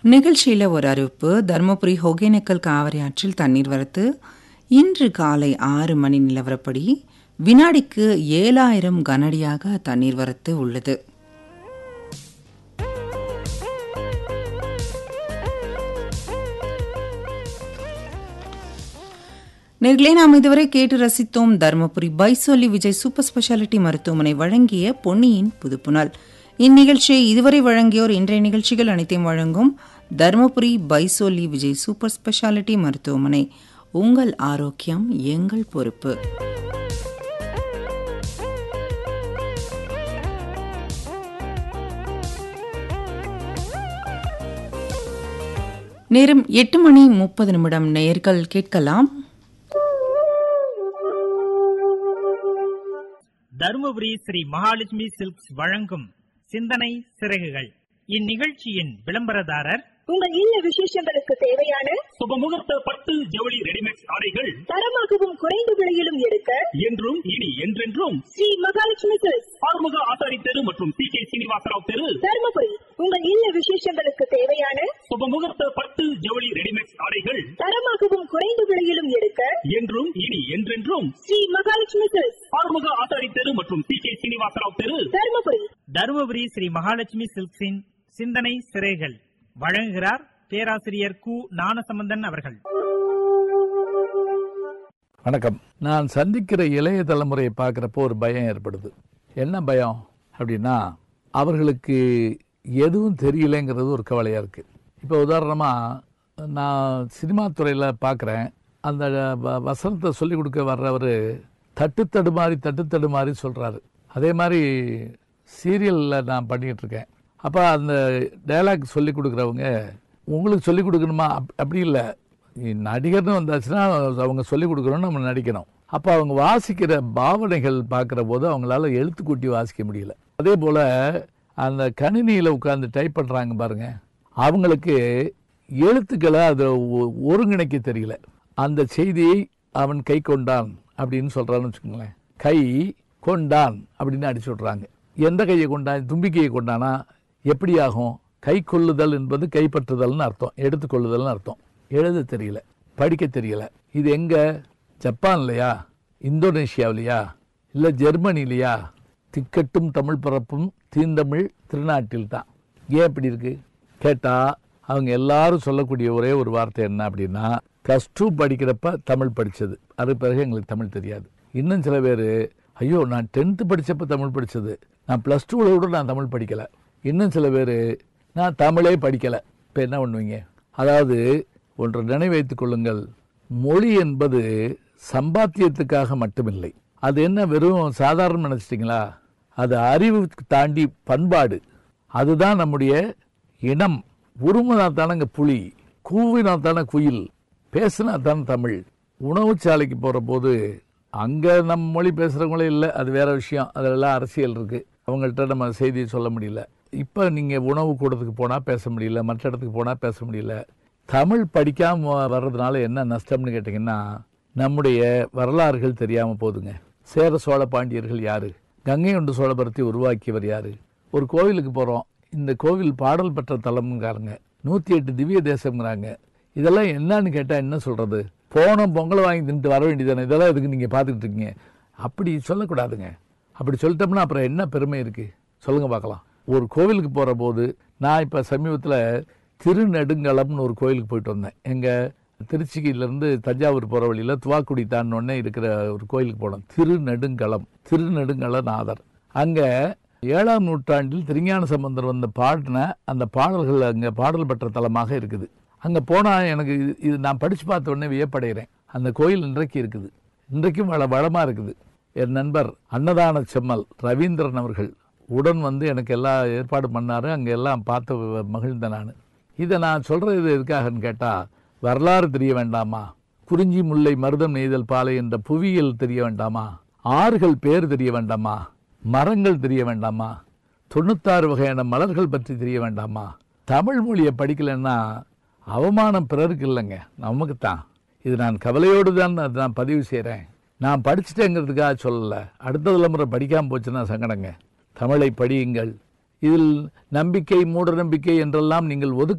நிகழ்ச்சியில் ஒரு அறிவிப்பு தருமபுரி ஒகேனக்கல் காவிரி ஆற்றில் தண்ணீர் வரத்து இன்று காலை ஆறு மணி நிலவரப்படி வினாடிக்கு ஏழாயிரம் கனஅடியாக தண்ணீர் வரத்து உள்ளது நேர்களே நாம் இதுவரை கேட்டு ரசித்தோம் தருமபுரி பைசோலி விஜய் சூப்பர் ஸ்பெஷாலிட்டி மருத்துவமனை வழங்கிய பொன்னியின் புதுப்புணல் இந்நிகழ்ச்சியை இதுவரை வழங்கியோர் இன்றைய நிகழ்ச்சிகள் அனைத்தையும் வழங்கும் தருமபுரி பைசோலி விஜய் சூப்பர் ஸ்பெஷாலிட்டி மருத்துவமனை உங்கள் ஆரோக்கியம் எங்கள் பொறுப்பு நேரம் எட்டு மணி முப்பது நிமிடம் நேர்கள் கேட்கலாம் தருமபுரி ஸ்ரீ மகாலட்சுமி சில்க்ஸ் வழங்கும் சிந்தனை சிறகுகள் இந்நிகழ்ச்சியின் விளம்பரதாரர் உங்கள் இல்ல விசேஷங்களுக்கு தேவையான சுபமுகூர்த்த பட்டு ஜவுளி ரெடிமேட் ஆடைகள் தரமாகவும் குறைந்த விலையிலும் எடுக்க என்றும் இனி என்றென்றும் ஸ்ரீ மகாலட்சுமி சில்க்ஸ் ஆறுமுக ஆசாரி தெரு மற்றும் சி கே சீனிவாசராவ் தெரு தருமபுரி உங்கள் இல்ல விசேஷங்களுக்கு தேவையான சுபமுகூர்த்த பட்டு ஜவுளி ரெடிமேட் ஆடைகள் தரமாகவும் குறைந்த விலையிலும் எடுக்க என்றும் இனி என்றென்றும் ஸ்ரீ மகாலட்சுமி சில்க்ஸ் ஆறுமுக ஆசாரி தெரு மற்றும் சி கே சீனிவாசராவ் தெரு தருமபுரி தருமபுரி ஸ்ரீ மகாலட்சுமி சில்க்ஸின் சிந்தனை சிறைகள் வழங்குகிறார் பேராசிரியர் கு ஞானசம்பந்தன் அவர்கள் வணக்கம் நான் சந்திக்கிற இளைய தலைமுறையை பார்க்குறப்போ ஒரு பயம் ஏற்படுது என்ன பயம் அப்படின்னா அவர்களுக்கு எதுவும் தெரியலைங்கிறது ஒரு கவலையாக இருக்குது இப்போ உதாரணமாக நான் சினிமா துறையில் பார்க்குறேன் அந்த வ- வசனத்தை சொல்லிக் கொடுக்க வர்றவர் தட்டு தடுமாறி தட்டு தடுமாறி சொல்கிறாரு அதே மாதிரி சீரியலில் நான் பண்ணிகிட்டு இருக்கேன் அப்போ அந்த டைலாக் சொல்லி கொடுக்குறவங்க உங்களுக்கு சொல்லி கொடுக்கணுமா அப்- அப்படி இல்லை நடிகர்னு வந்தாச்சுன்னா அவங்க சொல்லி கொடுக்குறோன்னு நம்ம நடிக்கணும் அப்போ அவங்க வாசிக்கிற பாவனைகள் பார்க்குற போது அவங்களால எழுத்து கூட்டி வாசிக்க முடியல அதே போல் அந்த கணினியில் உட்காந்து டைப் பண்ணுறாங்க பாருங்க அவங்களுக்கு எழுத்துக்களை அதை ஒ- ஒருங்கிணைக்க தெரியல அந்த செய்தியை அவன் கை கொண்டான் அப்படின்னு சொல்கிறான்னு வச்சுக்கோங்களேன் கை கொண்டான் அப்படின்னு அடிச்சு விட்றாங்க எந்த கையை கொண்டான் தும்பிக்கையை கொண்டானா எப்படி ஆகும் கை கொள்ளுதல் என்பது கைப்பற்றுதல்னு அர்த்தம் எடுத்துக்கொள்ளுதல்னு அர்த்தம் எழுத தெரியல படிக்க தெரியல இது எங்க ஜப்பான்லையா இந்தோனேஷியாவிலையா இல்லை ஜெர்மனிலையா திக்கட்டும் தமிழ் பரப்பும் தீந்தமிழ் திருநாட்டில் தான் ஏன் இப்படி இருக்கு கேட்டா அவங்க எல்லாரும் சொல்லக்கூடிய ஒரே ஒரு வார்த்தை என்ன அப்படின்னா ப்ளஸ் டூ படிக்கிறப்ப தமிழ் படிச்சது அது பிறகு எங்களுக்கு தமிழ் தெரியாது இன்னும் சில பேர் ஐயோ நான் டென்த்து படிச்சப்ப தமிழ் படிச்சது நான் ப்ளஸ் டூவில் கூட நான் தமிழ் படிக்கல இன்னும் சில பேர் நான் தமிழே படிக்கல இப்போ என்ன பண்ணுவீங்க அதாவது ஒன்று நினைவு வைத்துக் கொள்ளுங்கள் மொழி என்பது சம்பாத்தியத்துக்காக மட்டுமில்லை அது என்ன வெறும் சாதாரணம் நினைச்சிட்டிங்களா அது அறிவுக்கு தாண்டி பண்பாடு அதுதான் நம்முடைய இனம் உருமுனா தானங்க புலி கூவினா தானே குயில் பேசினா தானே தமிழ் உணவுச்சாலைக்கு போகிற போது அங்கே நம்ம மொழி பேசுகிறவங்களே இல்லை அது வேற விஷயம் அதெல்லாம் அரசியல் இருக்குது அவங்கள்ட்ட நம்ம செய்தி சொல்ல முடியல இப்போ நீங்கள் உணவு கூடத்துக்கு போனால் பேச முடியல மற்ற இடத்துக்கு போனால் பேச முடியல தமிழ் படிக்காமல் வர்றதுனால என்ன நஷ்டம்னு கேட்டிங்கன்னா நம்முடைய வரலாறுகள் தெரியாமல் போகுதுங்க சேர சோழ பாண்டியர்கள் யாரு கங்கை கொண்டு சோழபுரத்தை உருவாக்கியவர் யாரு ஒரு கோவிலுக்கு போகிறோம் இந்த கோவில் பாடல் பெற்ற தலம்ங்கிறாங்க நூற்றி எட்டு திவ்ய தேசம்ங்கிறாங்க இதெல்லாம் என்னன்னு கேட்டால் என்ன சொல்கிறது போன பொங்கலை வாங்கி தின்ட்டு வர வேண்டியதானே இதெல்லாம் எதுக்கு நீங்கள் பார்த்துக்கிட்டு இருக்கீங்க அப்படி சொல்லக்கூடாதுங்க அப்படி சொல்லிட்டோம்னா அப்புறம் என்ன பெருமை இருக்குது சொல்லுங்க பார்க்கலாம் ஒரு கோவிலுக்கு போகிற போது நான் இப்போ சமீபத்தில் திருநெடுங்களம்னு ஒரு கோயிலுக்கு போயிட்டு வந்தேன் எங்கள் திருச்சியிலேருந்து தஞ்சாவூர் போகிற வழியில் துவாக்குடி தாண்டோன்னே இருக்கிற ஒரு கோயிலுக்கு போனோம் திருநெடுங்களம் திருநெடுங்களநாதர் அங்கே ஏழாம் நூற்றாண்டில் திருஞான சம்பந்தர் வந்து பாடின அந்த பாடல்கள் அங்கே பாடல் பெற்ற தலமாக இருக்குது அங்கே போனால் எனக்கு இது இது நான் படித்து பார்த்த உடனே வியப்படைகிறேன் அந்த கோயில் இன்றைக்கு இருக்குது இன்றைக்கும் வள வளமாக இருக்குது என் நண்பர் அன்னதான செம்மல் ரவீந்திரன் அவர்கள் உடன் வந்து எனக்கு எல்லா ஏற்பாடு பண்ணாரு அங்கே எல்லாம் பார்த்து வ- மகிழ்ந்தேன் நான் இதை நான் சொல்கிறது எதுக்காகன்னு கேட்டால் வரலாறு தெரிய வேண்டாமா குறிஞ்சி முல்லை மருதம் நெய்தல் பாலை என்ற புவியியல் தெரிய வேண்டாமா ஆறுகள் பேர் தெரிய வேண்டாமா மரங்கள் தெரிய வேண்டாமா தொண்ணூத்தாறு வகையான மலர்கள் பற்றி தெரிய வேண்டாமா தமிழ் மொழியை படிக்கலைன்னா அவமானம் பிறருக்கு இல்லைங்க நமக்கு தான் இது நான் கவலையோடு தான் அதை நான் பதிவு செய்கிறேன் நான் படிச்சுட்டேங்கிறதுக்காக சொல்லலை அடுத்த தலைமுறை படிக்காமல் போச்சுன்னா சங்கடங்க தமிழை படியுங்கள் இதில் நம்பிக்கை மூட நம்பிக்கை என்றெல்லாம் நீங்கள் ஒதுக்க